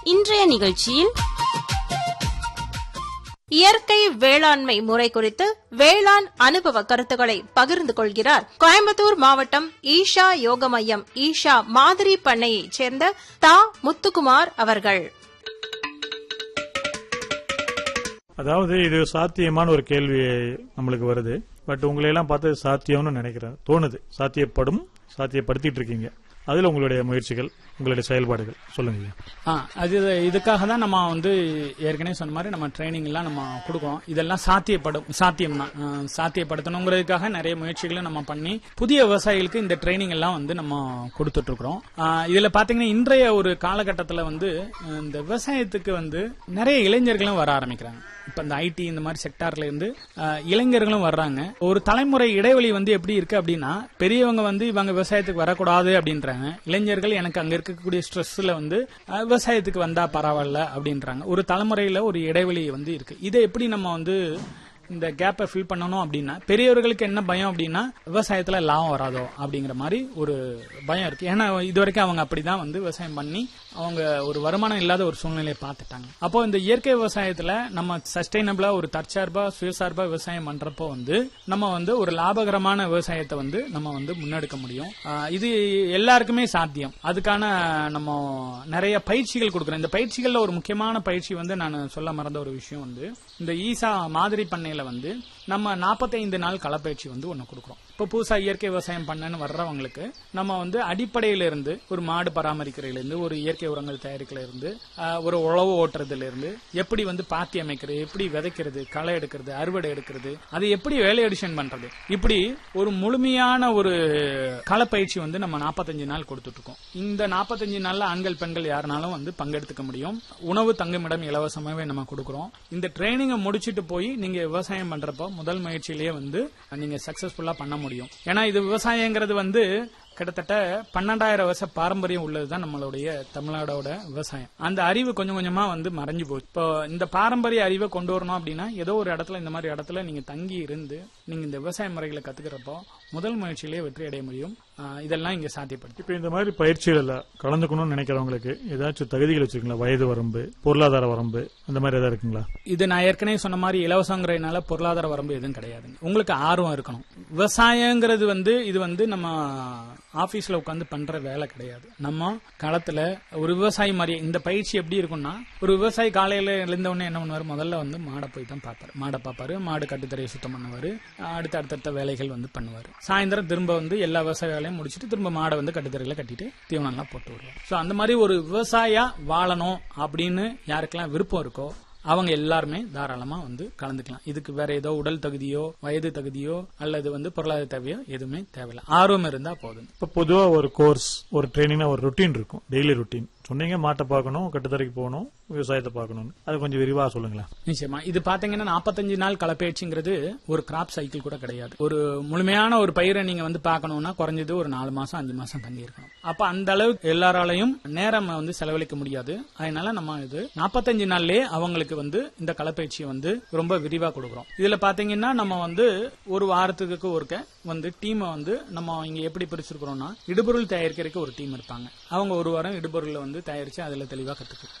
இன்றைய நிகழ்ச்சியில் இயற்கை வேளாண்மை முறை குறித்து வேளாண் அனுபவ கருத்துக்களை பகிர்ந்து கொள்கிறார் கோயம்புத்தூர் மாவட்டம் ஈஷா யோக மையம் ஈஷா மாதிரி பண்ணையைச் சேர்ந்த தா முத்துக்குமார் அவர்கள் அதாவது இது சாத்தியமான ஒரு கேள்வி நம்மளுக்கு வருது பட் உங்களை எல்லாம் பார்த்து சாத்தியம்னு நினைக்கிறேன் தோணுது சாத்தியப்படும் சாத்தியப்படுத்திட்டு இருக்கீங்க அதுல உங்களுடைய முயற்சிகள் உங்களுடைய செயல்பாடுகள் சொல்லுங்க ஐயா. ஆ அது இதுக்காக தான் நம்ம வந்து ஏற்கனவே சொன்ன மாதிரி நம்ம ட்ரைனிங் எல்லாம் நம்ம கொடுக்குறோம் இதெல்லாம் சாத்தியப்படும் சாத்தியம் தான் ஆ, சாத்தியப்படுத்தணுங்கிறதுக்காக நிறைய முயற்சிகளை நம்ம பண்ணி புதிய விவசாயிகளுக்கு இந்த ட்ரைனிங் எல்லாம் வந்து நம்ம கொடுத்துட்டு இருக்கிறோம் ஆ, இதுல பாத்தீங்கன்னா இன்றைய ஒரு காலகட்டத்தில் வந்து ஆ, இந்த விவசாயத்துக்கு வந்து நிறைய இளைஞர்களும் வர ஆரம்பிக்கிறாங்க இப்ப இந்த ஐடி இந்த மாதிரி செக்டார்ல இருந்து ஆ, இளைஞர்களும் வர்றாங்க ஒரு தலைமுறை இடைவெளி வந்து எப்படி இருக்கு அப்படின்னா பெரியவங்க வந்து இவங்க விவசாயத்துக்கு வரக்கூடாது அப்படின்றாங்க இளைஞர்கள் எனக்கு அங்க இருக்கக்கூடிய ஸ்ட்ரெஸ்ல வந்து ஆ, விவசாயத்துக்கு வந்தா பரவாயில்ல அப்படின்றாங்க ஒரு தலைமுறையில ஒரு இடைவெளி வந்து இருக்கு இதை எப்படி நம்ம வந்து இந்த கேப்பை ஃபில் பண்ணணும் அப்படின்னா பெரியவர்களுக்கு என்ன பயம் அப்படின்னா விவசாயத்துல லாபம் வராதோ அப்படிங்கிற மாதிரி ஒரு பயம் இருக்கு ஏன்னா இது வரைக்கும் அவங்க அப்படிதான் வந்து விவசாயம் பண்ணி அவங்க ஒரு வருமானம் இல்லாத ஒரு சூழ்நிலையை பார்த்துட்டாங்க அப்போ இந்த இயற்கை விவசாயத்துல நம்ம சஸ்டைனபிளா ஒரு தற்சார்பா சுயசார்பா விவசாயம் பண்றப்போ வந்து நம்ம வந்து ஒரு லாபகரமான விவசாயத்தை வந்து நம்ம வந்து முன்னெடுக்க முடியும் ஆஹ் இது எல்லாருக்குமே சாத்தியம் அதுக்கான நம்ம நிறைய பயிற்சிகள் கொடுக்குறோம் இந்த பயிற்சிகள்ல ஒரு முக்கியமான பயிற்சி வந்து நான் சொல்ல மறந்த ஒரு விஷயம் வந்து இந்த ஈசா மாதிரி பண்ணையில வந்து நம்ம 45 நாள் களப்பயிற்சி வந்து ஒன்று கொடுக்குறோம் இப்போ புதுசா இயற்கை விவசாயம் பண்ணன்னு வர்றவங்களுக்கு நம்ம வந்து அடிப்படையில இருந்து ஒரு மாடு பராமரிக்கிறதுல இருந்து ஒரு இயற்கை உரங்கள் தயாரிக்கிறதுல இருந்து ஆஹ், ஒரு உழவு ஓட்டுறதுல இருந்து எப்படி வந்து பாத்தி அமைக்கிறது எப்படி விதைக்கிறது களை எடுக்கிறது அறுவடை எடுக்கிறது அதை எப்படி வேலை எடிஷன் பண்றது இப்படி ஒரு முழுமையான ஒரு களப்பயிற்சி வந்து நம்ம 45 நாள் கொடுத்துட்டு இருக்கோம் இந்த 45 நாள்ல ஆண்கள் பெண்கள் யாருனாலும் வந்து பங்கெடுத்துக்க முடியும் உணவு தங்குமிடம் இலவசமாவே நம்ம கொடுக்குறோம் இந்த ட்ரைனிங்கை முடிச்சிட்டு போய் நீங்க விவசாயம் பண்றப்போ முதல் முயற்சியிலேயே வந்து நீங்க சக்சஸ்ஃபுல்லா பண்ண முடியும் ஏன்னா இது விவசாயங்கிறது வந்து கிட்டத்தட்ட பன்னெண்டாயிரம் வருஷ பாரம்பரியம் உள்ளதுதான் நம்மளுடைய தமிழ்நாடோட விவசாயம் அந்த அறிவு கொஞ்சம் கொஞ்சமா வந்து மறைஞ்சு போச்சு இப்போ இந்த பாரம்பரிய அறிவை கொண்டு வரணும் அப்படின்னா ஏதோ ஒரு இடத்துல இந்த மாதிரி இடத்துல நீங்க தங்கி இருந்து நீங்க இந்த விவசாய முறைகளை கத்துக்கிறப்போ முதல் முயற்சியிலேயே வெற்றி அடைய முடியும் ஆஹ் இதெல்லாம் இங்க சாத்தியப்படுத்தி இப்ப இந்த மாதிரி பயிற்சிகள்ல கலந்துக்கணும்னு நினைக்கிறவங்களுக்கு ஏதாச்சும் தகுதிகள் வச்சிருக்கீங்களா வயது வரம்பு பொருளாதார வரம்பு அந்த மாதிரி ஏதாவது இருக்குங்களா இது நான் ஏற்கனவே சொன்ன மாதிரி இலவசங்கிறதுனால பொருளாதார வரம்பு எதுவும் கிடையாதுங்க உங்களுக்கு ஆர்வம் இருக்கணும் விவசாயங்கிறது வந்து இது வந்து நம்ம ஆபீஸ்ல உட்காந்து பண்ற வேலை கிடையாது நம்ம களத்துல ஒரு விவசாயி மாதிரி இந்த பயிற்சி எப்படி இருக்கும்னா ஒரு விவசாயி காலையில எழுந்த உடனே என்ன பண்ணுவாரு முதல்ல வந்து மாடை போய் தான் பார்ப்பாரு மாடை பார்ப்பாரு மாடு கட்டுத்தரையை சுத்தம் பண்ணுவாரு அடுத்த அடுத்தடுத்த வேலைகள் வந்து பண்ணுவாரு சாயந்தரம் திரும்ப வந்து எல்லா விவசாய வேலையும் முடிச்சுட்டு திரும்ப மாடை வந்து கட்டுத்தரையில கட்டிட்டு தீவனம்லாம் போட்டு வருவார் சோ அந்த மாதிரி ஒரு விவசாயியா வாழணும் அப்படின்னு யாருக்கெல்லாம் விருப்பம் இருக்கோ அவங்க எல்லாருமே தாராளமா வந்து கலந்துக்கலாம் இதுக்கு வேற ஏதோ உடல் தகுதியோ வயது தகுதியோ அல்லது வந்து பொருளாதார தேவையோ எதுவுமே தேவையில்லை ஆர்வம் இருந்தா போதும் இப்ப பொதுவா ஒரு கோர்ஸ் ஒரு ட்ரைனிங்னா ஒரு ருட்டீன் இருக்கும் டெய்லி ருட்டீன் சொன்னீங்க மாட்டை பார்க்கணும் கட்டுத்தரைக்கு போகணும் விவசாயத்தை பார்க்கணும்னு அது கொஞ்சம் விரிவா சொல்லுங்களேன் நிச்சயமா இது பாத்தீங்கன்னா 45 நாள் களப்பயிற்சிங்கிறது ஒரு கிராப் சைக்கிள் கூட கிடையாது ஒரு முழுமையான ஒரு பயிரை நீங்க வந்து பார்க்கணும்னா குறைஞ்சது ஒரு நாலு மாசம் அஞ்சு மாசம் தங்கி இருக்கணும் அப்ப அந்த அளவுக்கு எல்லாராலையும் நேரம் வந்து செலவழிக்க முடியாது அதனால நம்ம இது 45 நாள்லயே அவங்களுக்கு வந்து இந்த களப்பயிற்சியை வந்து ரொம்ப விரிவா கொடுக்குறோம் இதுல பாத்தீங்கன்னா நம்ம வந்து ஒரு வாரத்துக்கு ஒருக்க வந்து டீமை வந்து நம்ம இங்க எப்படி பிரிச்சிருக்கிறோம்னா இடுபொருள் தயாரிக்கிறதுக்கு ஒரு டீம் இருப்பாங்க அவங்க ஒரு வாரம் இடுபொருளை வந்து தயாரிச்சு அதுல தெளிவா கத்துக்கு